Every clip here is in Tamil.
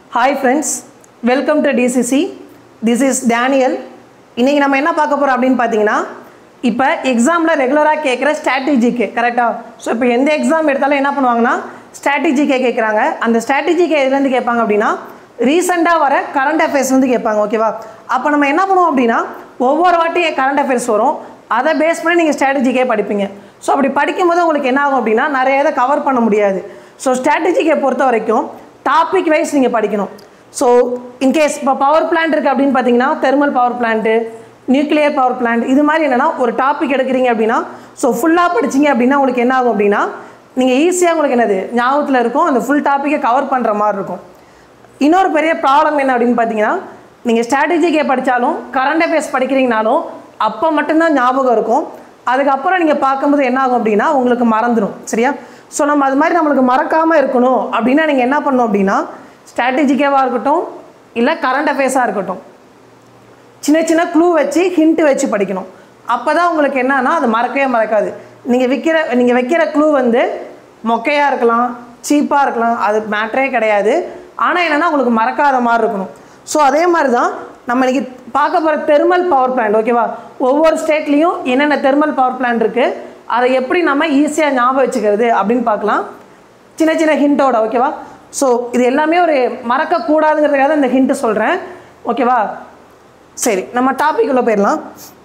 hi friends welcome to TCC this is Daniel இன்றைக்கி நம்ம என்ன பார்க்க போகிறோம் அப்படின்னு பார்த்தீங்கன்னா இப்போ எக்ஸாமில் ரெகுலராக கேட்குற ஸ்ட்ராட்டஜிக்கு கரெக்டாக ஸோ இப்போ எந்த எக்ஸாம் எடுத்தாலும் என்ன பண்ணுவாங்கன்னா ஸ்ட்ராட்டஜிக்கே கேட்குறாங்க அந்த ஸ்ட்ராட்டஜிக்கு எதுலேருந்து கேட்பாங்க அப்படின்னா ரீசெண்டாக வர கரண்ட் அஃபேர்ஸ் வந்து கேட்பாங்க ஓகேவா அப்போ நம்ம என்ன பண்ணுவோம் அப்படின்னா ஒவ்வொரு வாட்டியும் கரண்ட் அஃபேர்ஸ் வரும் அதை பேஸ் பண்ணி நீங்கள் ஸ்ட்ராட்டஜிக்கே படிப்பீங்க ஸோ அப்படி படிக்கும்போது உங்களுக்கு என்ன ஆகும் அப்படின்னா நிறைய இதை கவர் பண்ண முடியாது ஸோ ஸ்ட்ராட்டஜிக்கை பொறுத்த வரைக்கும் டாபிக் வைஸ் நீங்கள் படிக்கணும் ஸோ இன்கேஸ் இப்போ பவர் பிளான்ட் இருக்குது அப்படின்னு பார்த்தீங்கன்னா thermal power plant nuclear power plant இது மாதிரி என்னென்னா ஒரு டாபிக் எடுக்கிறீங்க அப்படின்னா ஸோ ஃபுல்லாக படிச்சீங்க அப்படின்னா உங்களுக்கு என்ன ஆகும் அப்படின்னா நீங்கள் ஈஸியாக உங்களுக்கு என்னது ஞாபகத்தில் இருக்கும் அந்த ஃபுல் டாப்பிக்கை கவர் பண்ணுற மாதிரி இருக்கும் இன்னொரு பெரிய ப்ராப்ளம் என்ன அப்படின்னு பார்த்தீங்கன்னா நீங்கள் ஸ்ட்ராட்டஜிக்கே படித்தாலும் கரண்ட் அஃபேர்ஸ் படிக்கிறீங்கனாலும் அப்போ மட்டும்தான் ஞாபகம் இருக்கும் அதுக்கப்புறம் நீங்கள் பார்க்கும்போது என்ன ஆகும் அப்படின்னா உங்களுக்கு மறந்துடும் சரியா ஸோ நம்ம அது மாதிரி நம்மளுக்கு மறக்காமல் இருக்கணும் அப்படின்னா நீங்கள் என்ன பண்ணணும் அப்படின்னா ஸ்ட்ராட்டஜிக்காவாக இருக்கட்டும் இல்லை கரண்ட் அஃபேர்ஸாக இருக்கட்டும் சின்ன சின்ன க்ளூ வச்சு ஹிண்ட்டு வச்சு படிக்கணும் அப்போ தான் உங்களுக்கு என்னன்னா அது மறக்கவே மறக்காது நீங்கள் விற்கிற நீங்கள் வைக்கிற க்ளூ வந்து மொக்கையாக இருக்கலாம் சீப்பாக இருக்கலாம் அது மேட்டரே கிடையாது ஆனால் என்னென்னா உங்களுக்கு மறக்காத மாதிரி இருக்கணும் ஸோ அதே மாதிரி தான் நம்ம இன்னைக்கு பார்க்க போகிற தெர்மல் பவர் பிளான்ட் ஓகேவா ஒவ்வொரு ஸ்டேட்லேயும் என்னென்ன தெர்மல் பவர் பிளான்ட் இருக்குது அதை எப்படி நம்ம ஈஸியாக ஞாபகம் வச்சுக்கிறது அப்படின்னு பார்க்கலாம் சின்ன சின்ன ஹிண்ட்டோட ஓகேவா ஸோ இது எல்லாமே ஒரு மறக்கக்கூடாதுங்கிறதுக்காக இந்த ஹிண்ட்டு சொல்கிறேன் ஓகேவா சரி நம்ம டாபிக் உள்ள போயிடலாம்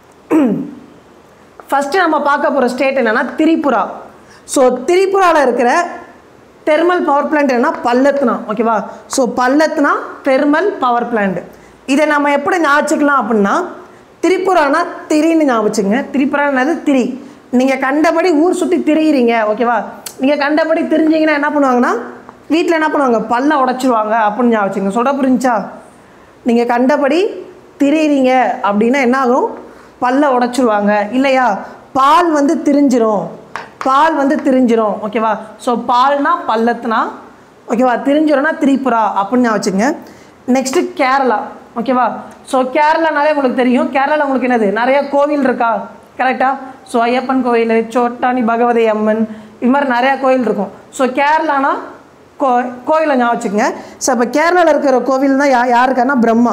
ஃபஸ்ட்டு நம்ம பார்க்க போகிற ஸ்டேட் என்னென்னா திரிபுரா ஸோ திரிபுராவில் இருக்கிற தெர்மல் பவர் பிளான்ட் என்னன்னா பல்லத்னா ஓகேவா ஸோ பல்லத்னா தெர்மல் பவர் பிளான்ட் இதை நம்ம எப்படி ஞாபகிக்கலாம் அப்படின்னா திரிபுரானா திரின்னு ஞாபகிச்சுங்க திரிபுரானது திரி நீங்கள் கண்டபடி ஊர் சுற்றி திரியிறீங்க ஓகேவா நீங்கள் கண்டபடி திரிஞ்சிங்கன்னா என்ன பண்ணுவாங்கன்னா வீட்டில் என்ன பண்ணுவாங்க பல்ல உடச்சிருவாங்க அப்படின்னு ஞாபகிச்சுங்க சொல்ல புரிஞ்சா நீங்கள் கண்டபடி திரியிறீங்க அப்படின்னா என்ன ஆகும் பல்ல உடச்சிருவாங்க இல்லையா பால் வந்து திரிஞ்சிரும் பால் வந்து திரிஞ்சிரும் ஓகேவா ஸோ பால்னா பல்லத்துனா ஓகேவா திரிஞ்சிரும்னா திரிபுரா அப்படின்னு ஞாபகம் வச்சுங்க நெக்ஸ்ட்டு கேரளா ஓகேவா ஸோ கேரளானாலே உங்களுக்கு தெரியும் கேரளாவில் உங்களுக்கு என்னது நிறைய கோவில் இருக்கா கரெக்டாக ஸோ ஐயப்பன் கோயில் சோட்டானி பகவதி அம்மன் இது மாதிரி நிறையா கோயில் இருக்கும் ஸோ கேரளானா கோ கோயிலை ஞாபகம் வச்சுக்கோங்க ஸோ இப்போ கேரளாவில் இருக்கிற கோவில் தான் யா யாருக்கானா பிரம்மா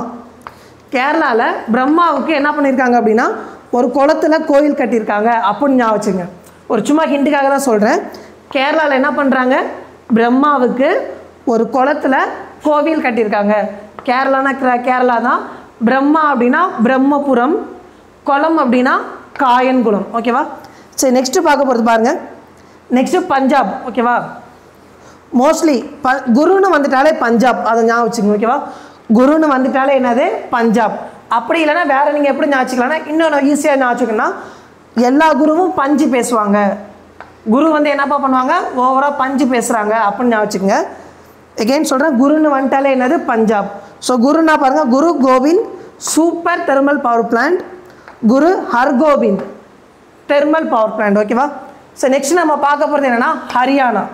கேரளாவில் பிரம்மாவுக்கு என்ன பண்ணியிருக்காங்க அப்படின்னா ஒரு குளத்துல கோயில் கட்டியிருக்காங்க அப்படின்னு ஞாபகம் வச்சுங்க ஒரு சும்மா ஹிண்டுக்காக தான் சொல்கிறேன் கேரளாவில் என்ன பண்ணுறாங்க பிரம்மாவுக்கு ஒரு குளத்துல கோவில் கட்டியிருக்காங்க கேரளானா கே- கேரளா தான் பிரம்மா அப்படின்னா பிரம்மபுரம் குளம் அப்படின்னா காயன்குளம் ஓகேவா சரி நெக்ஸ்ட்டு பார்க்க போகிறது பாருங்கள் நெக்ஸ்ட்டு பஞ்சாப் ஓகேவா மோஸ்ட்லி ப குருன்னு வந்துட்டாலே பஞ்சாப் அதை ஞாபகம் வச்சுங்க ஓகேவா குருன்னு வந்துட்டாலே என்னது பஞ்சாப் அப்படி இல்லைன்னா வேற நீங்கள் எப்படி ஞாபகிக்கலாம்னா இன்னொன்று ஈஸியாக ஞாபகிக்கணும்னா எல்லா குருவும் பஞ்சு பேசுவாங்க குரு வந்து என்னப்பா பண்ணுவாங்க ஓவராக பஞ்சு பேசுகிறாங்க அப்படின்னு ஞாபகம் வச்சுக்கோங்க எகெயின் சொல்கிறேன் குருன்னு வந்துட்டாலே என்னது பஞ்சாப் ஸோ குருன்னா பாருங்கள் Guru Gobind super thermal power plant Guru Hargobind thermal power plant ஓகேவா ஸோ நெக்ஸ்ட் நம்ம பார்க்க போகிறது என்னென்னா ஹரியானா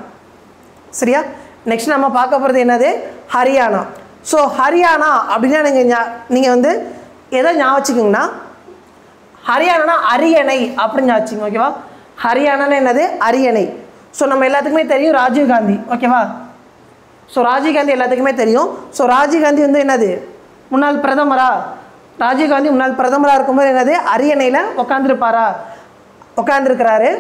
சரியா நெக்ஸ்ட் நம்ம பார்க்க போகிறது என்னது ஹரியானா ஸோ ஹரியானா அப்படின்னா நீங்கள் நீங்கள் வந்து எதை ஞாபகம் வச்சுக்கிங்கன்னா ஹரியானானா அரியணை அப்படின்னு ஞாபகம் வச்சுங்க ஓகேவா ஹரியானானா என்னது அரியணை ஸோ நம்ம எல்லாத்துக்குமே தெரியும் ராஜீவ் காந்தி ஓகேவா ஸோ ராஜீவ் காந்தி எல்லாத்துக்குமே தெரியும் ஸோ ராஜீவ் காந்தி வந்து என்னது முன்னாள் பிரதமரா ராஜீவ் காந்தி முன்னாள் பிரதமராக இருக்கும்போது என்னது அரியணையில் உட்காந்துருப்பாரா உட்காந்துருக்கிறாரு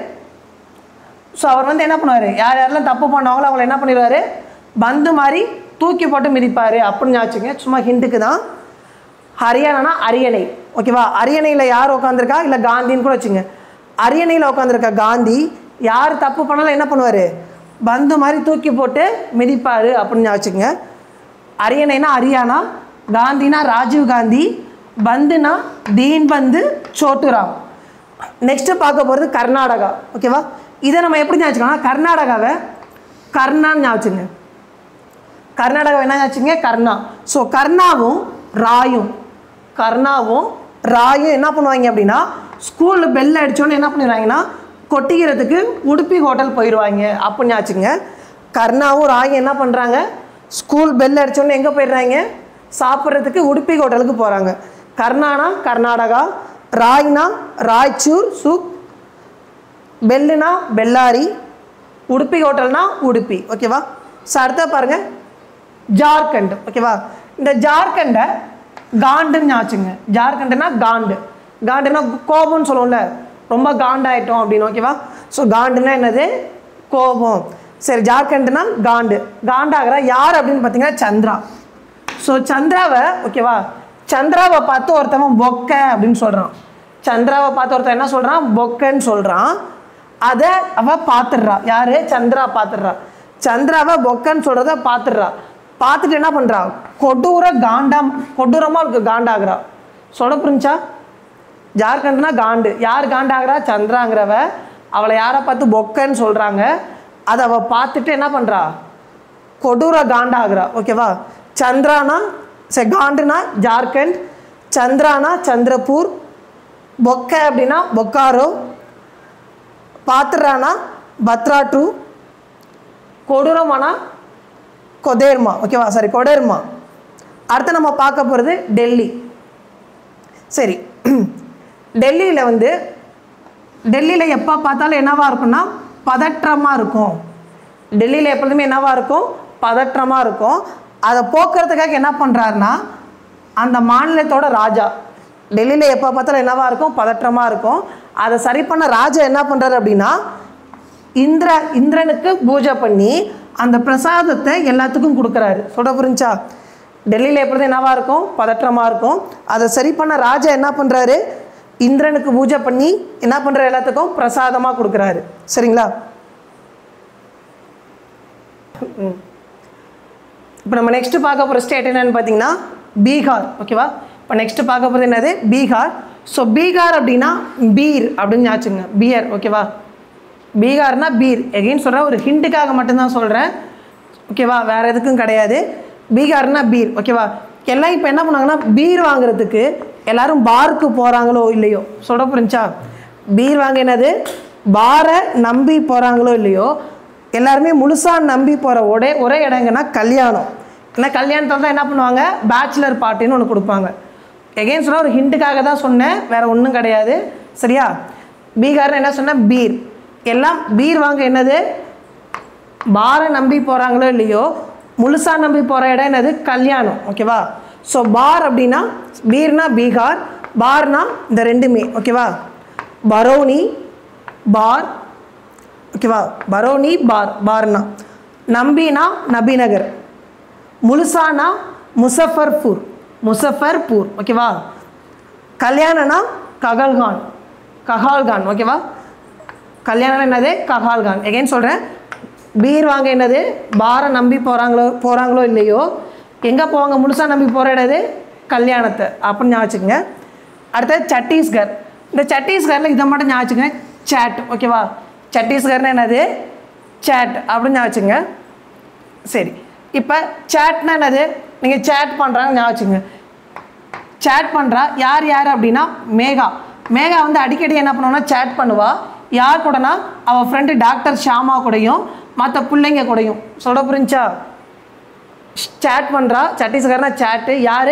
ஸோ அவர் வந்து என்ன பண்ணுவார் யார் யாரெல்லாம் தப்பு பண்ணாங்களோ அவங்கள என்ன பண்ணிடுவார் பந்து மாதிரி தூக்கி போட்டு மிதிப்பார் அப்படின்னு ஞாபகிச்சுங்க சும்மா ஹிண்டுக்கு தான் ஹரியானானா அரியணை ஓகேவா அரியணையில் யார் உட்காந்துருக்கா இல்லை காந்தின்னு கூட வச்சுங்க அரியணையில் உட்காந்துருக்க காந்தி யார் தப்பு பண்ணாலும் என்ன பண்ணுவார் பந்து மாதிரி தூக்கி போட்டு மிதிப்பார் அப்படின்னு ஞாபகிச்சுங்க அரியணைனா ஹரியானா காந்தினா ராஜீவ் காந்தி பந்துனா தீன் பந்து சோட்டுராம் நெக்ஸ்ட்டு பார்க்க போகிறது கர்நாடகா ஓகேவா இதை நம்ம எப்படி ஞாபகம் கர்நாடகாவை கர்ணான்னு ஞாபகிச்சுங்க கர்நாடகா என்ன ஞாபகிச்சுங்க கர்ணா ஸோ கர்ணாவும் ராயும் கர்ணாவும் ராயும் என்ன பண்ணுவாங்க அப்படின்னா ஸ்கூலில் பெல் அடிச்சோன்னே என்ன பண்ணிடுவாங்கன்னா கொட்டிக்கிறதுக்கு உடுப்பி ஹோட்டல் போயிடுவாங்க அப்படின்னு ஞாபகிச்சுங்க கர்ணாவும் ராயும் என்ன பண்ணுறாங்க ஸ்கூல் பெல் அடிச்சோன்னே எங்கே போயிடுறாங்க சாப்பிட்றதுக்கு உடுப்பி ஹோட்டலுக்கு போகிறாங்க கர்ணானா கர்நாடகா ராய்னா ராய்ச்சூர் சூக் பெல்லுனா பெல்லாரி உடுப்பி ஹோட்டல்னா உடுப்பி ஓகேவா ஸோ அடுத்த பாருங்கள் ஜார்க்கண்ட் ஓகேவா இந்த ஜார்க்கண்டை காண்டுன்னு ஞாச்சுங்க ஜார்க்கண்டுனா காண்டு காண்டுனா கோபம்னு சொல்லுவோம்ல ரொம்ப காண்டாயிட்டோம் அப்படின்னு ஓகேவா ஸோ காண்டுனா என்னது கோபம் சரி ஜார்க்கண்டுனா காண்டு காண்டாகிற யார் அப்படின்னு பார்த்தீங்கன்னா சந்திரா ஸோ சந்திராவை ஓகேவா சந்திராவை பார்த்து ஒருத்தவன் பொக்க அப்படின்னு சொல்கிறான் சந்திராவை பார்த்து ஒருத்தன் என்ன சொல்கிறான் பொக்கன்னு சொல்கிறான் அதை அவ பார்த்துடுறா யாரு சந்திரா பார்த்துடுறா சந்திராவை பொக்கன்னு சொல்கிறத பார்த்துடுறா பார்த்துட்டு என்ன பண்ணுறா கொடூர காண்டாம் கொடூரமாக இருக்கு காண்டாகிறா சொல்ல புரிஞ்சா ஜார்க்கண்ட்னா காண்டு யார் காண்டாகிறா சந்திராங்கிறவ அவளை யாரை பார்த்து பொக்கன்னு சொல்கிறாங்க அதை அவள் பார்த்துட்டு என்ன பண்ணுறா கொடூர காண்டாகிறா ஓகேவா சந்திரானா சரி காண்டுனா ஜார்க்கண்ட் சந்திரானா சந்திரபூர் பொக்க அப்படின்னா பொக்காரோ பாத்திரானா பத்ராட்டு கொடூரமானா கொதேர்மா ஓகேவா சாரி கொடேர்மா அடுத்து நம்ம பார்க்க போகிறது டெல்லி சரி டெல்லியில் வந்து டெல்லியில் எப்போ பார்த்தாலும் என்னவா இருக்கும்னா பதற்றமாக இருக்கும் டெல்லியில் எப்பொழுதுமே என்னவா இருக்கும் பதற்றமாக இருக்கும் அதை போக்குறதுக்காக என்ன பண்ணுறாருன்னா அந்த மாநிலத்தோட ராஜா டெல்லியில் எப்போ பார்த்தாலும் என்னவா இருக்கும் பதற்றமாக இருக்கும் அதை சரி பண்ண ராஜா என்ன பண்ணுறாரு அப்படின்னா இந்திர இந்திரனுக்கு பூஜை பண்ணி அந்த பிரசாதத்தை எல்லாத்துக்கும் கொடுக்குறாரு சொல்ல புரிஞ்சா டெல்லியில் எப்பொழுதும் என்னவா இருக்கும் பதற்றமாக இருக்கும் அதை சரி பண்ண ராஜா என்ன பண்ணுறாரு இந்திரனுக்கு பூஜை பண்ணி என்ன பண்ணுற எல்லாத்துக்கும் பிரசாதமாக கொடுக்குறாரு சரிங்களா இப்போ நம்ம நெக்ஸ்ட் பார்க்க போகிற ஸ்டேட் என்னன்னு பார்த்தீங்கன்னா பீகார் ஓகேவா இப்போ நெக்ஸ்ட் பார்க்க போகிறது என்னது பீகார் ஸோ பீகார் அப்படின்னா பீர் அப்படின்னு ஞாச்சுங்க பியர் ஓகேவா பீகார்னா பீர் எகைன் சொல்கிறேன் ஒரு ஹிண்ட்டுக்காக மட்டும்தான் சொல்கிறேன் ஓகேவா வேறு எதுக்கும் கிடையாது பீகார்னா பீர் ஓகேவா எல்லாம் இப்போ என்ன பண்ணாங்கன்னா பீர் வாங்குறதுக்கு எல்லாரும் பாருக்கு போகிறாங்களோ இல்லையோ சொல்ல புரிஞ்சா பீர் வாங்க என்னது பாரை நம்பி போகிறாங்களோ இல்லையோ எல்லாருமே முழுசாக நம்பி போகிற ஒரே ஒரே இடங்கன்னா கல்யாணம் ஏன்னா கல்யாணத்தில் தான் என்ன பண்ணுவாங்க பேச்சுலர் பார்ட்டின்னு ஒன்று கொடுப்பாங்க எகைன் சொன்னால் ஒரு ஹிண்ட்டுக்காக தான் சொன்னேன் வேறு ஒன்றும் கிடையாது சரியா பீகார்னு என்ன சொன்னேன் பீர் எல்லாம் பீர் வாங்க என்னது பாரை நம்பி போகிறாங்களோ இல்லையோ முழுசாக நம்பி போகிற இடம் என்னது கல்யாணம் ஓகேவா ஸோ பார் அப்படின்னா பீர்னா பீகார் பார்னா இந்த ரெண்டுமே ஓகேவா பரோனி பார் ஓகேவா பரோனி பார் பார்னா நம்பினா நபிநகர் முழுசானா முசஃபர்பூர் முசஃபர்பூர் ஓகேவா கல்யாணனா ககல்கான் கஹால்கான் ஓகேவா கல்யாணம் என்னது கஹால்கான் எகைன் சொல்கிறேன் பீர் வாங்க என்னது பாரை நம்பி போகிறாங்களோ போகிறாங்களோ இல்லையோ எங்கே போவாங்க முழுசாக நம்பி போகிற இடது கல்யாணத்தை அப்படின்னு ஞாபகம் வச்சுக்கோங்க அடுத்தது சத்தீஸ்கர் இந்த சத்தீஸ்கரில் இதை மட்டும் ஞாபகம் வச்சுக்கோங்க சேட் ஓகேவா சத்தீஸ்கர்னு என்னது சேட் அப்படின்னு ஞாபகம் வச்சுங்க சரி இப்போ சேட்னா என்னது நீங்கள் சேட் பண்ணுறாங்க ஞாபகம் வச்சுங்க சேட் பண்ணுறா யார் யார் அப்படின்னா மேகா மேகா வந்து அடிக்கடி என்ன பண்ணுவான்னா சேட் பண்ணுவா யார் கூடனா அவள் ஃப்ரெண்டு டாக்டர் ஷாமா கூடயும் மற்ற பிள்ளைங்க கூடயும் சொல்ல புரிஞ்சா சேட் பண்ணுறா சத்தீஸ்கர்னா சேட்டு யார்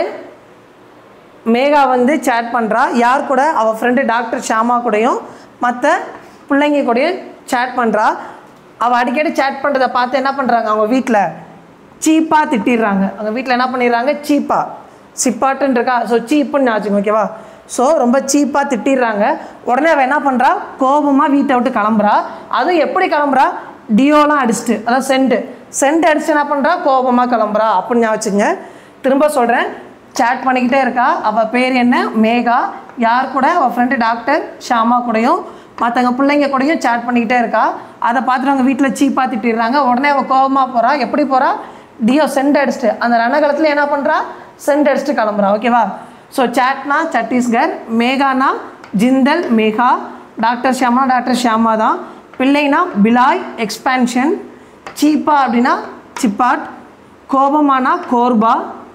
மேகா வந்து சேட் பண்ணுறா யார் கூட அவள் ஃப்ரெண்டு டாக்டர் ஷாமா கூடயும் மற்ற பிள்ளைங்க கூடயும் சேட் பண்ணுறா அவள் அடிக்கடி சேட் பண்ணுறதை பார்த்து என்ன பண்ணுறாங்க அவங்க வீட்டில் சீப்பாக திட்டிடுறாங்க அவங்க வீட்டில் என்ன பண்ணிடுறாங்க சீப்பாக சிப்பாட்டுன்னு இருக்கா ஸோ சீப்புன்னு ஆச்சுங்க ஓகேவா ஸோ ரொம்ப சீப்பாக திட்டிடுறாங்க உடனே அவள் என்ன பண்ணுறா கோபமாக வீட்டை விட்டு கிளம்புறா அதுவும் எப்படி கிளம்புறா டியோலாம் அடிச்சிட்டு அதாவது சென்ட்டு சென்ட் அடிச்சு என்ன பண்ணுறா கோபமாக கிளம்புறா அப்படின்னு ஞாபகம் வச்சுங்க திரும்ப சொல்கிறேன் சேட் பண்ணிக்கிட்டே இருக்கா அவள் பேர் என்ன மேகா யார் கூட அவள் ஃப்ரெண்டு டாக்டர் ஷாமா கூடயும் மற்றவங்க பிள்ளைங்க கூடயும் சேட் பண்ணிக்கிட்டே இருக்கா அதை பார்த்துட்டு அவங்க வீட்டில் சீப்பாக திட்டிடுறாங்க உடனே அவள் கோபமாக போகிறா எப்படி போகிறா டியோ சென்ட் அடிச்சுட்டு அந்த ரணகலத்தில் என்ன பண்ணுறா சென்ட் அடிச்சுட்டு கிளம்புறா ஓகேவா ஸோ சேட்னா சத்தீஸ்கர் மேகானா ஜிந்தல் மேகா டாக்டர் ஷியாமா டாக்டர் ஷியாமா தான் பிள்ளைனா பிலாய் எக்ஸ்பேன்ஷன் சீப்பா அப்படின்னா சிப்பாட் கோபமானா கோர்பா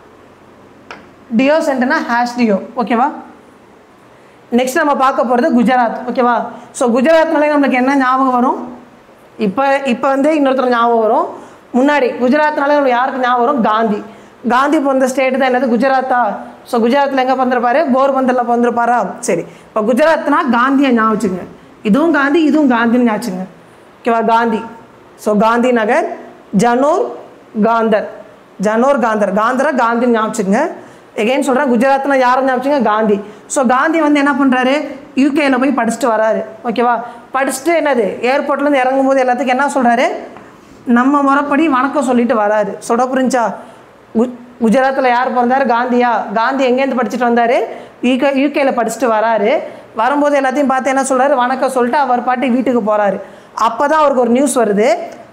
டியோ சென்டர்னா ஹேஷ் டியோ ஓகேவா நெக்ஸ்ட் நம்ம பார்க்க போகிறது குஜராத் ஓகேவா ஸோ குஜராத்னாலே நம்மளுக்கு என்ன ஞாபகம் வரும் இப்போ இப்போ வந்து இன்னொருத்தர் ஞாபகம் வரும் முன்னாடி குஜராத்னாலே நம்மளுக்கு யாருக்கு ஞாபகம் வரும் காந்தி காந்தி பிறந்த ஸ்டேட் தான் என்னது குஜராத்தா ஸோ குஜராத்தில் எங்கே பிறந்திருப்பாரு போர்பந்தரில் பிறந்திருப்பாரா சரி இப்போ குஜராத்னா காந்தியை ஞாபகம் வச்சுங்க இதுவும் காந்தி இதுவும் காந்தின்னு ஞாபகம் வச்சுங்க ஓகேவா காந்தி ஸோ காந்தி நகர் ஜனூர் காந்தர் ஜனோர் காந்தர் காந்தரை காந்தின்னு ஞாபகிச்சுங்க எகைன் சொல்கிறேன் குஜராத்தில் யாரும் ஞாபகிச்சுங்க காந்தி ஸோ காந்தி வந்து என்ன பண்ணுறாரு யூகேயில் போய் படிச்சுட்டு வராரு ஓகேவா படிச்சுட்டு என்னது ஏர்போர்ட்லேருந்து இறங்கும் போது எல்லாத்துக்கும் என்ன சொல்கிறாரு நம்ம முறைப்படி வணக்கம் சொல்லிட்டு வராரு சொல்ல புரிஞ்சா கு குஜராத்தில் யார் பிறந்தார் காந்தியா காந்தி எங்கேருந்து படிச்சுட்டு வந்தார் யூகே யூகேயில் படிச்சுட்டு வராரு வரும்போது எல்லாத்தையும் பார்த்து என்ன சொல்கிறாரு வணக்கம் சொல்லிட்டு அவர் பாட்டு வீட்டுக்கு போகிறாரு அப்போ தான் அவருக்கு ஒரு நியூஸ் வருது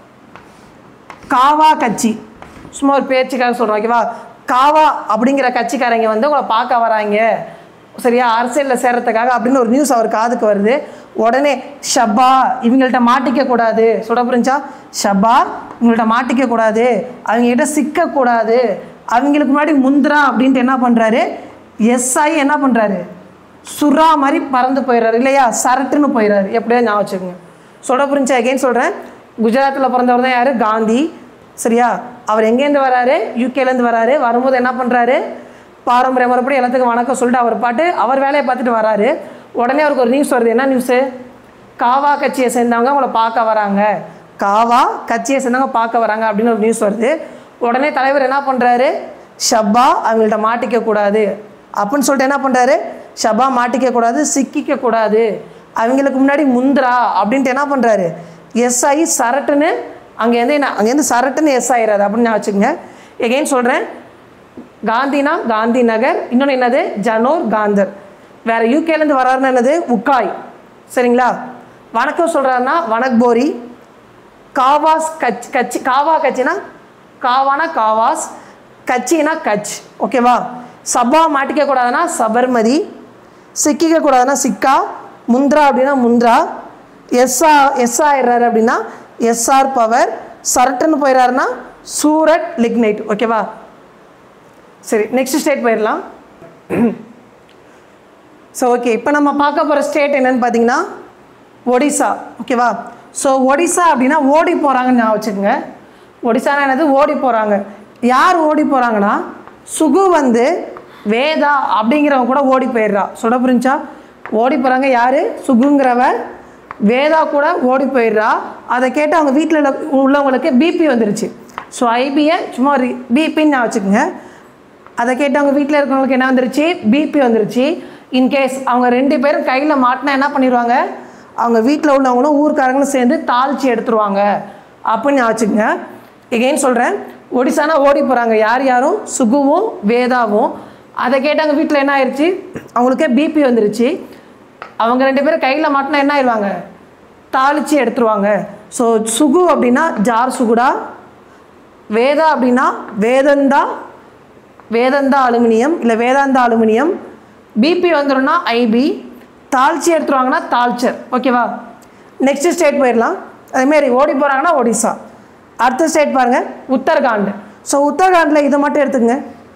காவா கட்சி சும்மா ஒரு பேச்சுக்காக சொல்கிறோம் ஓகேவா காவா அப்படிங்கிற கட்சிக்காரங்க வந்து உங்களை பார்க்க வராங்க சரியா அரசியலில் சேர்றதுக்காக அப்படின்னு ஒரு நியூஸ் அவர் காதுக்கு வருது உடனே ஷப்பா இவங்கள்ட்ட மாட்டிக்க கூடாது சொல்ல புரிஞ்சா ஷப்பா இவங்கள்ட்ட மாட்டிக்க கூடாது அவங்ககிட்ட சிக்கக்கூடாது அவங்களுக்கு முன்னாடி முந்திரா அப்படின்ட்டு என்ன பண்ணுறாரு எஸ்ஐ என்ன பண்ணுறாரு சுறா மாதிரி பறந்து போயிடுறாரு இல்லையா சரட்டுன்னு போயிடுறாரு எப்படியோ ஞாபகம் வச்சுக்கோங்க சொல்ல புரிஞ்சா எகேன்னு சொல்கிறேன் குஜராத்தில் பிறந்தவர் தான் யார் காந்தி சரியா அவர் எங்கேருந்து வராரு யூகேலேருந்து வராரு வரும்போது என்ன பண்ணுறாரு பாரம்பரிய முறைப்படி எல்லாத்துக்கும் வணக்கம் சொல்லிட்டு அவர் பாட்டு அவர் வேலையை பார்த்துட்டு வராரு உடனே அவருக்கு ஒரு நியூஸ் வருது என்ன நியூஸு காவா கட்சியை சேர்ந்தவங்க அவங்கள பார்க்க வராங்க காவா கட்சியை சேர்ந்தவங்க பார்க்க வராங்க அப்படின்னு ஒரு நியூஸ் வருது உடனே தலைவர் என்ன பண்ணுறாரு ஷப்பா அவங்கள்ட்ட மாட்டிக்க கூடாது அப்படின்னு சொல்லிட்டு என்ன பண்ணுறாரு ஷபா மாட்டிக்க கூடாது சிக்கிக்க கூடாது அவங்களுக்கு முன்னாடி முந்திரா அப்படின்ட்டு என்ன பண்ணுறாரு எஸ்ஐ சரட்டுன்னு அங்கேருந்து என்ன அங்கேருந்து சரட்டுன்னு எஸ் ஆயிடாது அப்படின்னு நான் வச்சுக்கோங்க எகைன் சொல்கிறேன் காந்தினா காந்தி நகர் இன்னொன்று என்னது ஜனோர் காந்தர் வேறு யூகேலேருந்து வராருன்னா என்னது உக்காய் சரிங்களா வணக்கம் சொல்கிறாருன்னா வனக்போரி காவாஸ் கட்சி கட்சி காவா கட்சினா காவானா காவாஸ் கட்சினா கட்ச் ஓகேவா சபா மாட்டிக்க கூடாதுன்னா சபர்மதி சிக்கிக்க கூடாதுன்னா சிக்கா முந்திரா அப்படின்னா முந்திரா எஸ்ஆ எஸ் ஆயிடுறாரு அப்படின்னா எஸ்ஆர் பவர் சரட்டுன்னு போயிடுறாருன்னா சூரட் லிக்னைட் ஓகேவா சரி நெக்ஸ்ட் ஸ்டேட் போயிடலாம் ஸோ ஓகே இப்போ நம்ம பார்க்க போகிற ஸ்டேட் என்னன்னு பார்த்தீங்கன்னா ஒடிசா ஓகேவா ஸோ ஒடிசா அப்படின்னா ஓடி போகிறாங்கன்னு ஞாபகம் வச்சுக்கோங்க ஒடிசானா என்னது ஓடி போகிறாங்க யார் ஓடி போகிறாங்கன்னா சுகு வந்து வேதா அப்படிங்கிறவங்க கூட ஓடி போயிடுறா சொல்ல புரிஞ்சா ஓடி போகிறாங்க யார் சுகுங்கிறவ வேதா கூட ஓடி போயிடுறா அதை கேட்டு அவங்க வீட்டில் உள்ளவங்களுக்கு பிபி வந்துருச்சு ஸோ ஐபியை சும்மா ஒரு பிபின்னு நான் வச்சுக்கோங்க அதை கேட்டு அவங்க வீட்டில் இருக்கிறவங்களுக்கு என்ன வந்துருச்சு பிபி வந்துருச்சு இன்கேஸ் அவங்க ரெண்டு பேரும் கையில் மாட்டினா என்ன பண்ணிடுவாங்க அவங்க வீட்டில் உள்ளவங்களும் ஊர்க்காரங்களும் சேர்ந்து தாளிச்சு எடுத்துருவாங்க அப்படின்னு நான் வச்சுக்கோங்க எகெயின் சொல்கிறேன் ஒடிசானா ஓடி போகிறாங்க யார் யாரும் சுகுவும் வேதாவும் அதை கேட்டு அவங்க வீட்டில் என்ன ஆயிடுச்சு அவங்களுக்கே பிபி வந்துருச்சு அவங்க ரெண்டு பேரும் கையில் மாட்டினா என்ன ஆயிடுவாங்க தாளிச்சு எடுத்துருவாங்க ஸோ சுகு அப்படின்னா ஜார் சுகுடா வேதா அப்படின்னா வேதந்தா வேதாந்தா அலுமினியம் இல்லை வேதாந்தா அலுமினியம் பிபி வந்துடும்னா ஐபி தாழ்ச்சி எடுத்துருவாங்கன்னா தாழ்ச்சர் ஓகேவா நெக்ஸ்ட் ஸ்டேட் போயிடலாம் அதேமாரி ஓடி போகிறாங்கன்னா ஒடிசா அடுத்த ஸ்டேட் பாருங்கள் உத்தரகாண்ட் ஸோ உத்தரகாண்டில் இதை மட்டும் எடுத்துக்கங்க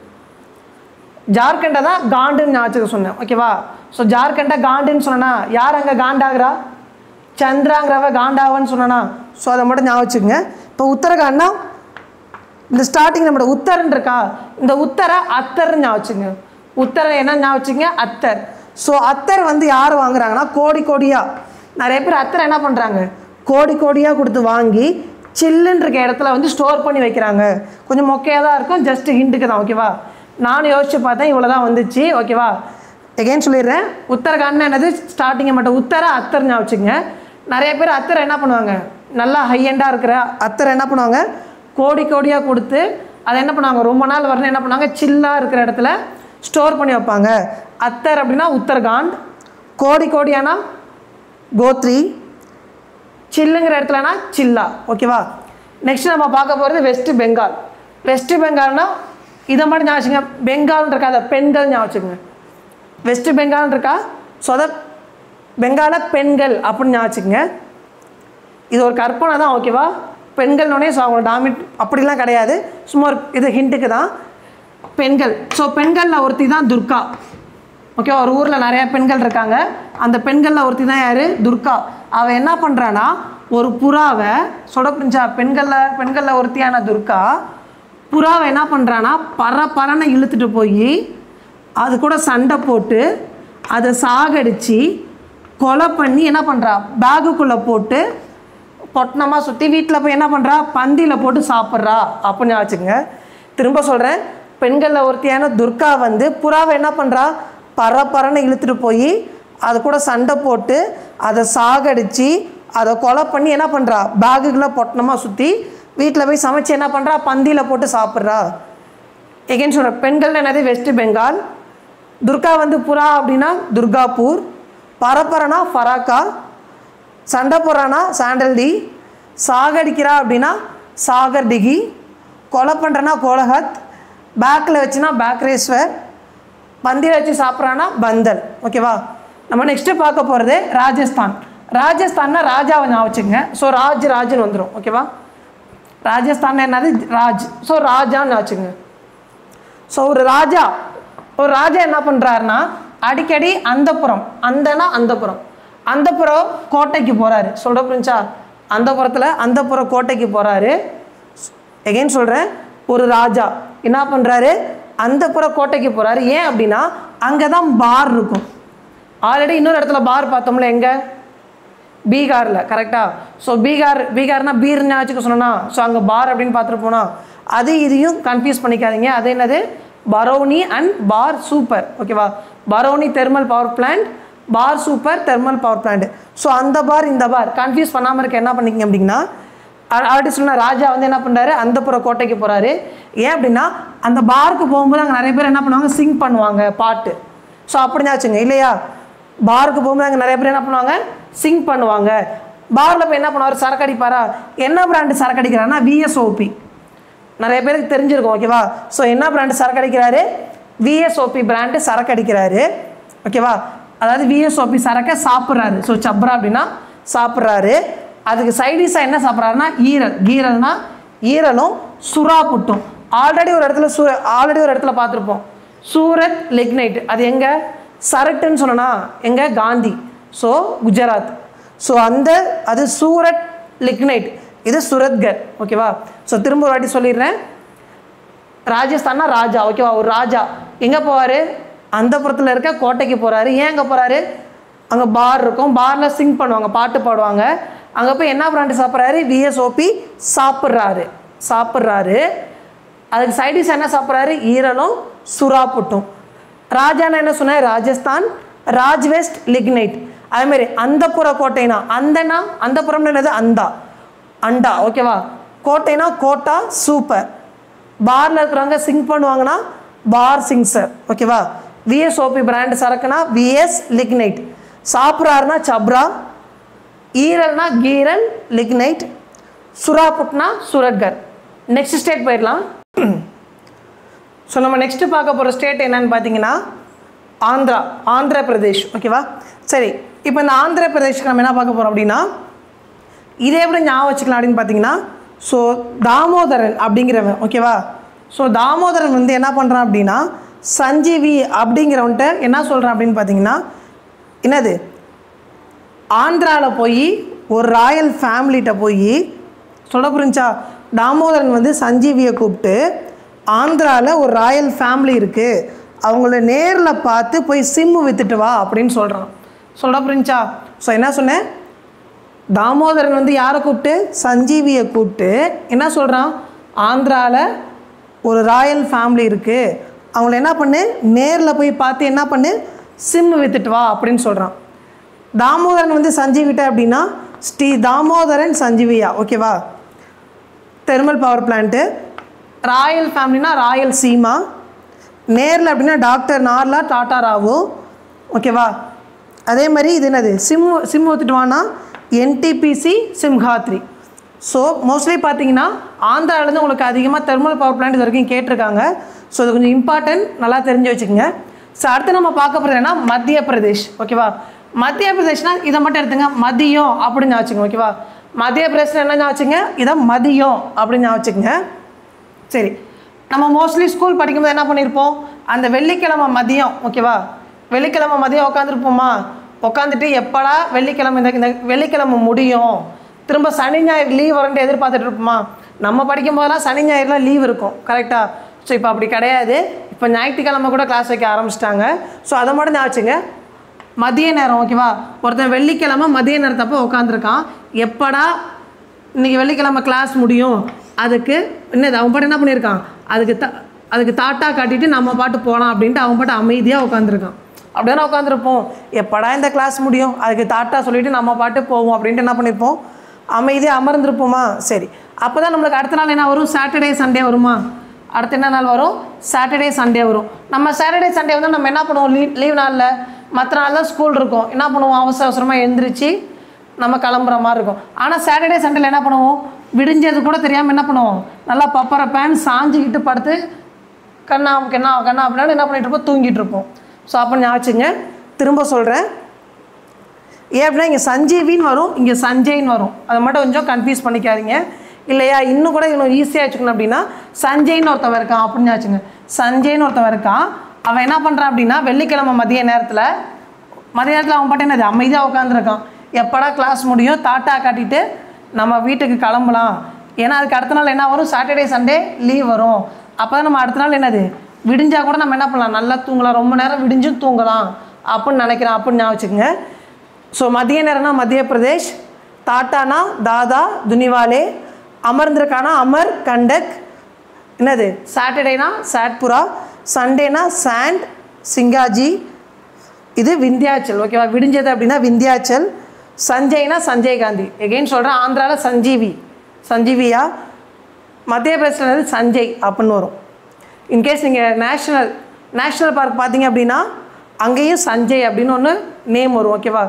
ஜார்க்கண்டை தான் காண்டுன்னு நான் வச்சுக்க சொன்னேன் ஓகேவா ஸோ ஜார்க்கண்டை காண்டுன்னு சொன்னா யார் அங்கே காண்டாகிறா சந்திராங்கிறவ காண்டாவன்னு சொன்னா ஸோ அதை மட்டும் ஞாபகம் வச்சுக்கோங்க இப்போ உத்தரகாண்ட்னா இந்த ஸ்டார்டிங் நம்மளோட உத்தரன் இருக்கா இந்த உத்தரை அத்தர்னு ஞாபகம் வச்சுங்க உத்தரை என்ன ஞாபகம் வச்சுங்க அத்தர் ஸோ அத்தர் வந்து யார் வாங்குறாங்கன்னா கோடி கோடியாக நிறைய பேர் அத்தரை என்ன பண்ணுறாங்க கோடி கோடியாக கொடுத்து வாங்கி சில்லுன்னு இருக்க இடத்துல வந்து ஸ்டோர் பண்ணி வைக்கிறாங்க கொஞ்சம் மொக்கையாக தான் இருக்கும் ஜஸ்ட் ஹிண்ட்டுக்கு தான் ஓகேவா நானும் யோசிச்சு பார்த்தேன் இவ்வளோ தான் வந்துச்சு ஓகேவா எகைன் சொல்லிடுறேன் உத்தரகாண்ட்னா என்னது ஸ்டார்டிங்கை மட்டும் உத்தர அத்தர் ஞாபகம் வச்சுங்க நிறைய பேர் அத்தரை என்ன பண்ணுவாங்க நல்லா ஹையண்டாக இருக்கிற அத்தரை என்ன பண்ணுவாங்க கோடி கோடியாக கொடுத்து அதை என்ன பண்ணுவாங்க ரொம்ப நாள் வரணும் என்ன பண்ணுவாங்க சில்லாக இருக்கிற இடத்துல ஸ்டோர் பண்ணி வைப்பாங்க அத்தர் அப்படின்னா உத்தரகாண்ட் கோடி கோடியானா கோத்ரி சில்லுங்கிற இடத்துலனா சில்லா ஓகேவா நெக்ஸ்ட் நம்ம பார்க்க போகிறது வெஸ்ட் பெங்கால் வெஸ்ட் பெங்கால்னா இதை மட்டும் ஞாபகம் வச்சுங்க பெங்கால்னு இருக்கா அதை பெண்கள் ஞாபகம் வச்சுக்கோங்க வெஸ்ட் பெங்கால்னு இருக்கா ஸோ அதை பெங்கால பெண்கள் அப்படின்னு ஞாபகம் வச்சுக்கோங்க இது ஒரு கற்பனை தான் ஓகேவா பெண்கள்னோடனே ஸோ அவங்களோட டாமிட் அப்படிலாம் கிடையாது சும்மா ஒரு இது ஹிண்ட்டுக்கு தான் பெண்கள் ஸோ பெண்களில் ஒருத்தி தான் துர்கா ஓகே ஒரு ஊரில் நிறைய பெண்கள் இருக்காங்க அந்த பெண்களில் ஒருத்தி தான் யார் துர்கா அவள் என்ன பண்ணுறான்னா ஒரு புறாவை சொட புரிஞ்சா பெண்களில் பெண்களில் ஒருத்தியான துர்கா புறாவை என்ன பண்ணுறான்னா பற பறனை இழுத்துட்டு போய் அது கூட சண்டை போட்டு அதை சாகடிச்சு கொலை பண்ணி என்ன பண்ணுறா பேகுக்குள்ளே போட்டு பொட்டணமாக சுற்றி வீட்டில் போய் என்ன பண்ணுறா பந்தியில் போட்டு சாப்பிட்றா அப்படின்னு வச்சுக்கோங்க திரும்ப சொல்கிறேன் பெண்களில் ஒருத்தியான துர்கா வந்து புறாவை என்ன பண்ணுறா பற பறன்னு இழுத்துட்டு போய் அது கூட சண்டை போட்டு அதை சாகடிச்சு அதை கொலை பண்ணி என்ன பண்ணுறா பேகுக்குள்ளே பொட்டணமாக சுற்றி வீட்டில் போய் சமைச்சு என்ன பண்ணுறா பந்தியில் போட்டு சாப்பிட்றா எகெயின் சொல்கிறேன் பெண்கள் என்னது வெஸ்ட் பெங்கால் துர்கா வந்து புறா அப்படின்னா துர்காப்பூர் பரப்பரனா ஃபராக்கா சண்டை போடுறானா சாண்டல்டி சாகடிக்கிறா அப்படின்னா சாகர் டிகி கொலை பண்ணுறனா கோலஹத் பேக்கில் வச்சுனா பேக்ரேஸ்வர் பந்தியில் வச்சு சாப்பிட்றானா பந்தல் ஓகேவா நம்ம நெக்ஸ்ட்டு பார்க்க போகிறது ராஜஸ்தான் ராஜஸ்தான்னா ராஜாவை ஞாபகம் வச்சுக்கோங்க ஸோ ராஜ் ராஜ்னு வந்துடும் ஓகேவா ராஜஸ்தான் என்னது ராஜ் ஸோ ராஜான்னு வச்சுக்கோங்க ஸோ ஒரு ராஜா ஒரு ராஜா என்ன பண்ணுறாருன்னா அடிக்கடி அந்தப்புறம் அந்தனா அந்தப்புறம் அந்தப்புறம் கோட்டைக்கு போகிறாரு சொல்கிற புரிஞ்சா அந்தப்புறத்தில் அந்தப்புற கோட்டைக்கு போகிறாரு எகைன் சொல்கிறேன் ஒரு ராஜா என்ன பண்ணுறாரு அந்தப்புற கோட்டைக்கு போகிறாரு ஏன் அப்படின்னா அங்கே தான் பார் இருக்கும் ஆல்ரெடி இன்னொரு இடத்துல பார் பார்த்தோம்ல எங்கே பீகாரில் கரெக்டாக ஸோ பீகார் பீகார்னா பீர்னு வச்சுக்க சொன்னா ஸோ அங்கே பார் அப்படின்னு பார்த்துட்டு போனா அது இதையும் கன்ஃபியூஸ் பண்ணிக்காதீங்க அது என்னது பரௌனி அண்ட் பார் சூப்பர் ஓகேவா Barauni thermal power plant Barh super thermal power plant so அந்த பார் இந்த பார் கன்ஃபியூஸ் பண்ணாமல் இருக்க என்ன பண்ணிக்கிங்க அப்படின்னா ஆல்ரெடி சொன்ன ராஜா வந்து என்ன பண்ணுறாரு அந்தப்புற கோட்டைக்கு போகிறாரு ஏன் அப்படின்னா அந்த பாருக்கு போகும்போது அங்கே நிறைய பேர் என்ன பண்ணுவாங்க சிங் பண்ணுவாங்க பாட்டு ஸோ அப்படிதான் வச்சுங்க இல்லையா பாருக்கு போகும்போது அங்கே நிறைய பேர் என்ன பண்ணுவாங்க சிங் பண்ணுவாங்க பாரில் போய் என்ன பண்ணுவார் சரக்கு அடிப்பாரா என்ன பிராண்டு சரக்கு அடிக்கிறாருன்னா விஎஸ்ஓபி நிறைய பேருக்கு தெரிஞ்சிருக்கும் ஓகேவா ஸோ என்ன பிராண்டு சரக்கு அடிக்கிறாரு விஎஸ்ஓபி பிராண்டு சரக்கு அடிக்கிறாரு ஓகேவா அதாவது விஎஸ்ஓபி சரக்கை சாப்பிட்றாரு ஸோ சப்ரா அப்படின்னா சாப்பிட்றாரு அதுக்கு சைடிஷாக என்ன சாப்பிட்றாருன்னா ஈரல் கீரல்னா ஈரலும் சுறா புட்டும் ஆல்ரெடி ஒரு இடத்துல சூ ஆல்ரெடி ஒரு இடத்துல பார்த்துருப்போம் சூரத் லிக்னைட் அது எங்கே சரட்டுன்னு சொன்னா எங்கே காந்தி ஸோ குஜராத் ஸோ அந்த அது சூரத் லிக்னைட் இது சுரத்கர் ஓகேவா ஸோ திரும்ப ஒரு வாட்டி சொல்லிடுறேன் ராஜஸ்தான்னா ராஜா ஓகேவா ஒரு ராஜா எங்கே போவார் அந்த புறத்தில் இருக்க கோட்டைக்கு போகிறாரு ஏன் அங்கே போகிறாரு அங்கே பார் இருக்கும் பாரில் சிங் பண்ணுவாங்க பாட்டு பாடுவாங்க அங்கே போய் என்ன பிராண்டு சாப்பிட்றாரு விஎஸ்ஓபி சாப்பிட்றாரு சாப்பிட்றாரு அதுக்கு சைடிஷ் என்ன சாப்பிட்றாரு ஈரலும் சுறா புட்டும் ராஜானா என்ன சொன்னார் ராஜஸ்தான் ராஜ் வெஸ்ட் லிக்னைட் அதேமாரி அந்தப்புற கோட்டைனா அந்தனா அந்தப்புறம்னு என்னது அந்தா அண்டா ஓகேவா கோட்டைனா கோட்டா சூப்பர் பாரில் இருக்கிறவங்க சிங் பண்ணுவாங்கன்னா பார் சிங்சர் ஓகேவா விஎஸ்ஓபி பிராண்ட் சரக்குனா விஎஸ் லிக்னைட் சாப்பிட்றாருனா சப்ரா ஈரல்னா கீரல் லிக்னைட் சுறாப்புட்னா சுரட்கர் நெக்ஸ்ட் ஸ்டேட் போயிடலாம் ஸோ நம்ம நெக்ஸ்ட்டு பார்க்க போகிற ஸ்டேட் என்னன்னு பார்த்தீங்கன்னா ஆந்திரா ஆந்திர பிரதேஷ் ஓகேவா சரி இப்போ இந்த ஆந்திர பிரதேஷ்க்கு நம்ம என்ன பார்க்க போகிறோம் அப்படின்னா இதே எப்படி ஞாபகம் வச்சுக்கலாம் அப்படின்னு பார்த்தீங்கன்னா ஸோ தாமோதரன் அப்படிங்கிறவன் ஓகேவா ஸோ தாமோதரன் வந்து என்ன பண்ணுறான் அப்படின்னா சஞ்சீவி அப்படிங்கிறவன்ட்ட என்ன சொல்கிறான் அப்படின்னு பார்த்தீங்கன்னா என்னது ஆந்திராவில் போய் ஒரு ராயல் ஃபேமிலிகிட்ட போய் சொல்ல புரிஞ்சா தாமோதரன் வந்து சஞ்சீவியை கூப்பிட்டு ஆந்திராவில் ஒரு ராயல் ஃபேமிலி இருக்குது அவங்கள நேரில் பார்த்து போய் சிம்மு வித்துட்டு வா அப்படின்னு சொல்கிறான் சொல்ல புரிஞ்சா ஸோ என்ன சொன்னேன் தாமோதரன் வந்து யாரை கூப்பிட்டு சஞ்சீவியை கூப்பிட்டு என்ன சொல்கிறான் ஆந்திராவில் ஒரு ராயல் ஃபேமிலி இருக்குது அவங்கள என்ன பண்ணு நேரில் போய் பார்த்து என்ன பண்ணு சிம்மு வித்துட்டு வா அப்படின்னு சொல்கிறான் தாமோதரன் வந்து சஞ்சீவிட்ட அப்படின்னா ஸ்ரீ தாமோதரன் சஞ்சீவியா ஓகேவா தெர்மல் பவர் பிளான்ட்டு ராயல் ஃபேமிலினா ராயல் சீமா நேரில் அப்படின்னா டாக்டர் நார்லா டாடா ராவு ஓகேவா அதே மாதிரி இது என்னது சிம் சிம் ஊற்றிட்டு வானா என்டிபிசி சிம்ஹாத்ரி ஸோ மோஸ்ட்லி பார்த்தீங்கன்னா ஆந்திராவிலேருந்து உங்களுக்கு அதிகமாக தெர்மல் பவர் பிளான்ட் இது வரைக்கும் கேட்டிருக்காங்க ஸோ இது கொஞ்சம் இம்பார்ட்டன்ட் நல்லா தெரிஞ்சு வச்சுக்கோங்க ஸோ அடுத்து நம்ம பார்க்க போகிறது என்ன மத்திய பிரதேஷ் ஓகேவா மத்திய பிரதேஷ்னா இதை மட்டும் எடுத்துங்க மதியம் அப்படின்னு வச்சுக்கோங்க ஓகேவா மத்திய பிரதேஷ் என்ன வச்சுங்க இதை மதியம் அப்படின்னு வச்சுக்கோங்க சரி நம்ம மோஸ்ட்லி ஸ்கூல் படிக்கும்போது என்ன பண்ணியிருப்போம் அந்த வெள்ளிக்கிழமை மதியம் ஓகேவா வெள்ளிக்கிழமை மதியம் உட்காந்துருப்போமா உட்காந்துட்டு எப்படா வெள்ளிக்கிழமை இந்த இந்த வெள்ளிக்கிழமை முடியும் திரும்ப சனி ஞாயிறு லீவ் வரன்ட்டு எதிர்பார்த்துட்டு இருப்போமா நம்ம படிக்கும் போதெல்லாம் சனி ஞாயிறுலாம் லீவ் இருக்கும் கரெக்டாக ஸோ இப்போ அப்படி கிடையாது இப்போ ஞாயிற்றுக்கிழமை கூட கிளாஸ் வைக்க ஆரம்பிச்சிட்டாங்க ஸோ அதை மட்டும் தான் வச்சுங்க மதிய நேரம் ஓகேவா ஒருத்தன் வெள்ளிக்கிழமை மதிய நேரத்தப்போ உட்காந்துருக்கான் எப்படா இன்னைக்கு வெள்ளிக்கிழமை கிளாஸ் முடியும் அதுக்கு என்னது அவன் பாட்டு என்ன பண்ணியிருக்கான் அதுக்கு த அதுக்கு தாட்டா காட்டிட்டு நம்ம பாட்டு போகலாம் அப்படின்ட்டு அவன் பாட்டு அமைதியாக உட்காந்துருக்கான் அப்படியே உட்காந்துருப்போம் எப்படா இந்த கிளாஸ் முடியும் அதுக்கு தாட்டா சொல்லிட்டு நம்ம பாட்டு போவோம் அப்படின்ட்டு என்ன பண்ணியிருப்போம் அமைதியாக அமர்ந்திருப்போமா சரி அப்போ தான் நம்மளுக்கு அடுத்த நாள் என்ன வரும் சாட்டர்டே சண்டே வருமா அடுத்த என்ன நாள் வரும் சாட்டர்டே சண்டே வரும் நம்ம சாட்டர்டே சண்டே வந்து நம்ம என்ன பண்ணுவோம் லீவ் லீவ் நாளில் மற்ற நாள் தான் ஸ்கூல் இருக்கும் என்ன பண்ணுவோம் அவசர அவசரமாக எழுந்திரிச்சு நம்ம கிளம்புற மாதிரி இருக்கும் ஆனால் சாட்டர்டே சண்டேல என்ன பண்ணுவோம் விடிஞ்சது கூட தெரியாமல் என்ன பண்ணுவோம் நல்லா பப்பர பேன் சாஞ்சிக்கிட்டு படுத்து கண்ணா கண்ணா கண்ணா அப்படின்னு என்ன பண்ணிட்டு இருப்போம் தூங்கிட்டு இருப்போம் ஸோ அப்போ ஞாபகம் திரும்ப சொல்கிறேன் ஏன் அப்படின்னா இங்கே சஞ்சீவின்னு வரும் இங்கே சஞ்சய்ன்னு வரும் அதை மட்டும் கொஞ்சம் கன்ஃபியூஸ் பண்ணிக்காதீங்க இல்லையா இன்னும் கூட இன்னும் ஈஸியாக வச்சுக்கணும் அப்படின்னா சஞ்சய்னு ஒருத்தவன் இருக்கான் அப்படின்னு வச்சுங்க சஞ்சய்னு ஒருத்தவன் இருக்கான் அவன் என்ன பண்ணுறான் அப்படின்னா வெள்ளிக்கிழமை மதிய நேரத்தில் மதிய நேரத்தில் அவன் பாட்டு என்னது அமைதியாக உட்காந்துருக்கான் எப்படா கிளாஸ் முடியும் தாட்டா காட்டிட்டு நம்ம வீட்டுக்கு கிளம்பலாம் ஏன்னா அதுக்கு அடுத்த நாள் என்ன வரும் சாட்டர்டே சண்டே லீவ் வரும் அப்போ தான் நம்ம அடுத்த நாள் என்னது விடிஞ்சா கூட நம்ம என்ன பண்ணலாம் நல்லா தூங்கலாம் ரொம்ப நேரம் விடிஞ்சும் தூங்கலாம் அப்படின்னு நினைக்கிறேன் அப்படின்னு ஞாபகம் வச்சுக்கோங்க ஸோ மத்திய நேரம்னா மத்திய பிரதேஷ் தாட்டானா தாதா துனிவாலே அமர்ந்திருக்கானா அமர் கண்டக் என்னது சாட்டர்டேனா சாட்புரா சண்டேனா சாண்ட் சிங்காஜி இது விந்தியாச்சல் ஓகேவா விடிஞ்சது அப்படின்னா விந்தியாச்சல் சஞ்சய்னா சஞ்சய் காந்தி எகெயின் சொல்கிறேன் ஆந்திராவில் சஞ்சீவி சஞ்சீவியா மத்திய பிரதேசில் வந்து சஞ்சய் அப்படின்னு வரும் இன்கேஸ் நீங்கள் நேஷ்னல் நேஷ்னல் பார்க் பார்த்தீங்க அப்படின்னா அங்கேயும் சஞ்சய் அப்படின்னு ஒன்று நேம் வரும் ஓகேவா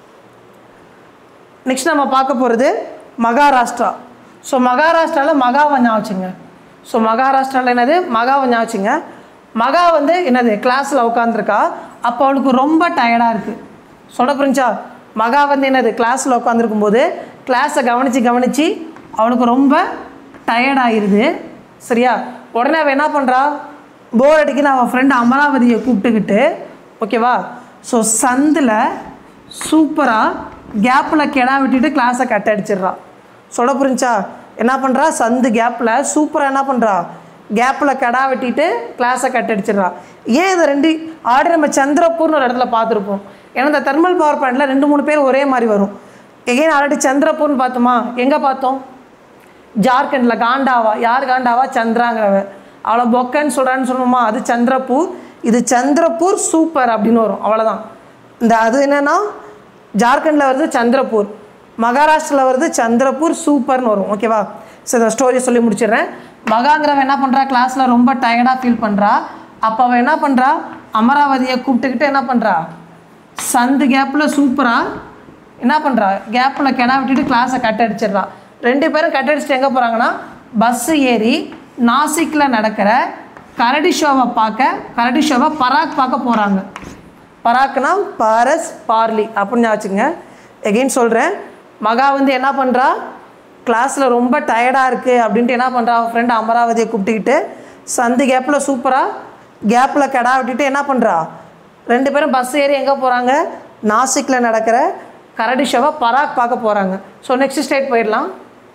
நெக்ஸ்ட் நம்ம பார்க்க போகிறது மகாராஷ்டிரா ஸோ மகாராஷ்டிராவில் மகாவை ஞாபகங்க ஸோ மகாராஷ்டிராவில் என்னது மகாவை ஞாபகங்க மகா வந்து என்னது கிளாஸில் உட்காந்துருக்கா அப்போ அவளுக்கு ரொம்ப டயர்டாக இருக்குது சொல்ல புரிஞ்சா மகா வந்து என்னது கிளாஸில் உட்காந்துருக்கும் போது கிளாஸை கவனித்து கவனித்து அவளுக்கு ரொம்ப டயர்டாயிருது சரியா உடனே அவள் என்ன பண்ணுறா போர் அடிக்குன்னு அவன் ஃப்ரெண்டு அமராவதியை கூப்பிட்டுக்கிட்டு ஓகேவா ஸோ சந்தில் சூப்பராக கேப்பில் கெடா விட்டுட்டு கிளாஸை கட் அடிச்சிடுறா சொல்ல புரிஞ்சா என்ன பண்ணுறா சந்து கேப்பில் சூப்பராக என்ன பண்ணுறா கேப்பில் கடா வெட்டிட்டு கிளாஸை கட் அடிச்சிடுறா ஏன் இதை ரெண்டு ஆடி நம்ம சந்திரப்பூர்னு ஒரு இடத்துல பார்த்துருப்போம் ஏன்னா இந்த தெர்மல் பவர் பிளான்ட்டில் ரெண்டு மூணு பேர் ஒரே மாதிரி வரும் எகைன் ஆல்ரெடி சந்திரப்பூர்னு பார்த்தோமா எங்கே பார்த்தோம் ஜார்க்கண்டில் காண்டாவா யார் காண்டாவா சந்திராங்கிறவ அவளை பொக்கன்னு சொல்கிறான்னு சொல்லுவோமா அது சந்திரப்பூர் இது சந்திரப்பூர் சூப்பர் அப்படின்னு வரும் அவ்வளோதான் இந்த அது என்னென்னா ஜார்க்கண்டில் வருது சந்திரப்பூர் மகாராஷ்டிராவில் வருது சந்திரப்பூர் சூப்பர்னு வரும் ஓகேவா சரி இந்த ஸ்டோரியை சொல்லி முடிச்சிடுறேன் மகாங்கிறவன் என்ன பண்ணுறா கிளாஸில் ரொம்ப டயர்டாக ஃபீல் பண்ணுறா அப்போ அவன் என்ன பண்ணுறா அமராவதியை கூப்பிட்டுக்கிட்டு என்ன பண்ணுறா சந்து கேப்பில் சூப்பராக என்ன பண்ணுறா கேப்பில் கிடா விட்டுட்டு கிளாஸை கட் அடிச்சிடுறா ரெண்டு பேரும் கட் அடிச்சுட்டு எங்கே போகிறாங்கன்னா பஸ்ஸு ஏறி நாசிக்கில் நடக்கிற கரடி ஷோவை பார்க்க கரடி ஷோவை பராக் பார்க்க போகிறாங்க பராக்னா பாரஸ் பார்லி அப்படின்னு வச்சுங்க எகெயின் சொல்கிறேன் மகா வந்து என்ன பண்ணுறா கிளாஸில் ரொம்ப டயர்டாக இருக்குது அப்படின்ட்டு என்ன பண்ணுறா அவன் ஃப்ரெண்டு அமராவதியை கூப்பிட்டுக்கிட்டு சந்து கேப்பில் சூப்பராக கேப்பில் கெடா விட்டுட்டு என்ன பண்ணுறா ரெண்டு பேரும் பஸ் ஏறி எங்கே போகிறாங்க நாசிக்கில் நடக்கிற கரடி ஷோவை பராக் பார்க்க போகிறாங்க ஸோ நெக்ஸ்ட் ஸ்டேட் போயிடலாம்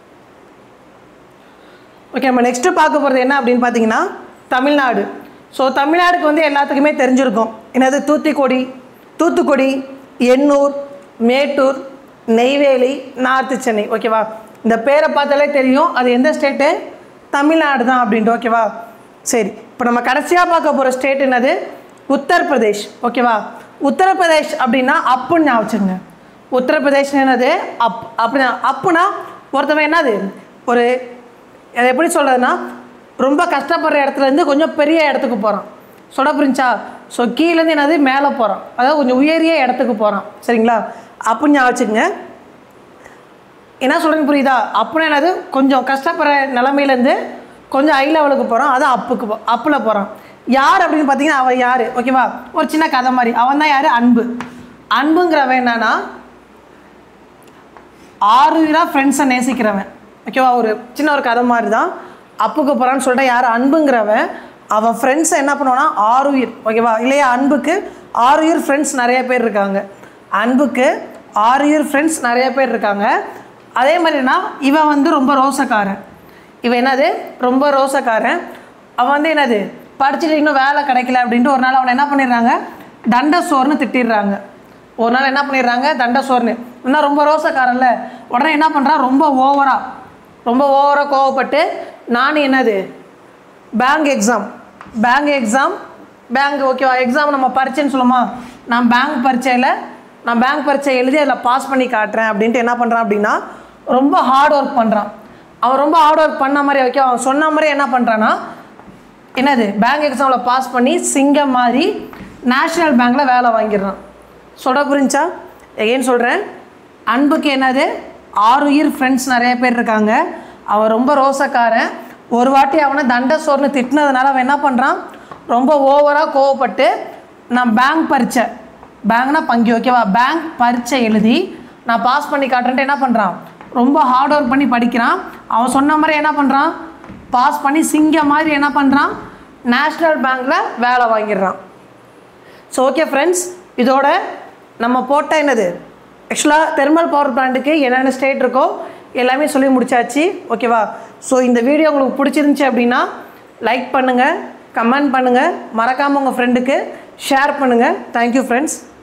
ஓகே நம்ம நெக்ஸ்ட்டு பார்க்க போகிறது என்ன அப்படின்னு பார்த்தீங்கன்னா தமிழ்நாடு ஸோ தமிழ்நாடுக்கு வந்து எல்லாத்துக்குமே தெரிஞ்சிருக்கும் என்னது தூத்துக்குடி தூத்துக்குடி எண்ணூர் மேட்டூர் நெய்வேலி நார்த்து சென்னை ஓகேவா இந்த பேரை பார்த்தாலே தெரியும் அது எந்த ஸ்டேட்டு தமிழ்நாடு தான் அப்படின்ட்டு ஓகேவா சரி இப்போ நம்ம கடைசியாக பார்க்க போகிற ஸ்டேட் என்னது உத்தரப்பிரதேஷ் ஓகேவா உத்தரப்பிரதேஷ் அப்படின்னா அப்புன்னு ஞாபகம் வச்சுங்க உத்தரப்பிரதேஷ் என்னது அப் அப்படின்னா அப்புனா ஒருத்தவன் என்னது ஒரு அதை எப்படி சொல்கிறதுனா ரொம்ப கஷ்டப்படுற இடத்துலேருந்து கொஞ்சம் பெரிய இடத்துக்கு போகிறான் சொல்ல புரிஞ்சா ஸோ கீழேருந்து என்னது மேலே போகிறான் அதாவது கொஞ்சம் உயரிய இடத்துக்கு போகிறான் சரிங்களா அப்படின்னு ஞாபகம் வச்சுக்கங்க என்ன சொல்கிறேன்னு புரியுதா அப்படின்னா என்னது கொஞ்சம் கஷ்டப்படுற நிலமையிலேருந்து கொஞ்சம் ஹை லெவலுக்கு போகிறான் அது அப்புக்கு போ அப்பில் போகிறான் யார் அப்படின்னு பார்த்தீங்கன்னா அவன் யார் ஓகேவா ஒரு சின்ன கதை மாதிரி அவன் தான் யார் அன்பு அன்புங்கிறவன் என்னன்னா ஆறுயிராக ஃப்ரெண்ட்ஸை நேசிக்கிறவன் ஓகேவா ஒரு சின்ன ஒரு கதை மாதிரி தான் அப்புக்கு போகிறான்னு சொல்லிட்டு யார் அன்புங்கிறவன் அவன் ஃப்ரெண்ட்ஸை என்ன பண்ணுவான்னா ஆறுயிர் ஓகேவா இல்லையா அன்புக்கு ஆறுயிர் ஃப்ரெண்ட்ஸ் நிறைய பேர் இருக்காங்க அன்புக்கு ஆறுயிர் ஃப்ரெண்ட்ஸ் நிறைய பேர் இருக்காங்க அதே மாதிரினா இவன் வந்து ரொம்ப ரோசக்காரன் இவன் என்னது ரொம்ப ரோசக்காரன் அவன் வந்து என்னது படிச்சுட்டு இன்னும் வேலை கிடைக்கல அப்படின்ட்டு ஒரு நாள் அவனை என்ன பண்ணிடுறாங்க தண்ட சோறுன்னு திட்டிடுறாங்க ஒரு நாள் என்ன பண்ணிடுறாங்க தண்ட சோறுன்னு இன்னும் ரொம்ப ரோசக்காரன்ல உடனே என்ன பண்ணுறான் ரொம்ப ஓவராக ரொம்ப ஓவராக கோவப்பட்டு நான் என்னது bank exam bank exam bank ஓகேவா எக்ஸாம் நம்ம பரீட்சைன்னு சொல்லுமா நான் பேங்க் பரீட்சையில் நான் பேங்க் பரீட்சை எழுதி அதில் பாஸ் பண்ணி காட்டுறேன் அப்படின்ட்டு என்ன பண்ணுறான் அப்படின்னா ரொம்ப ஹார்ட் ஒர்க் பண்ணுறான் அவன் ரொம்ப ஹார்ட் ஒர்க் பண்ண மாதிரி ஓகே அவன் சொன்ன மாதிரி என்ன பண்ணுறான்னா என்னது பேங்க் எக்ஸாமில் பாஸ் பண்ணி சிங்கம் மாதிரி நேஷ்னல் பேங்க்கில் வேலை வாங்கிடுறான் சொல்ல புரிஞ்சா எகைன் சொல்கிறேன் அன்புக்கு என்னது ஆறுயிர் ஃப்ரெண்ட்ஸ் நிறைய பேர் இருக்காங்க அவன் ரொம்ப ரோசக்காரன் ஒரு வாட்டி அவனை தண்ட சோர்னு திட்டினதுனால அவன் என்ன பண்ணுறான் ரொம்ப ஓவராக கோவப்பட்டு நான் பேங்க் பரீட்சை பேங்க்னா பங்கி ஓகேவா பேங்க் பரீட்சை எழுதி நான் பாஸ் பண்ணி காட்டுறேன்ட்டு என்ன பண்ணுறான் ரொம்ப ஹார்ட் ஒர்க் பண்ணி படிக்கிறான் அவன் சொன்ன மாதிரி என்ன பண்ணுறான் பாஸ் பண்ணி சிங்க மாதிரி என்ன பண்ணுறான் நேஷ்னல் பேங்க்கில் வேலை வாங்கிடுறான் ஸோ ஓகே ஃப்ரெண்ட்ஸ் இதோட நம்ம போட்ட என்னது ஆக்சுவலாக தெர்மல் பவர் பிளான்ட்டுக்கு என்னென்ன ஸ்டேட் இருக்கோ எல்லாமே சொல்லி முடிச்சாச்சு ஓகேவா ஸோ இந்த வீடியோ உங்களுக்கு பிடிச்சிருந்துச்சி அப்படின்னா லைக் பண்ணுங்கள் கமெண்ட் பண்ணுங்கள் மறக்காமல் உங்கள் ஃப்ரெண்டுக்கு ஷேர் பண்ணுங்கள் தேங்க்யூ ஃப்ரெண்ட்ஸ்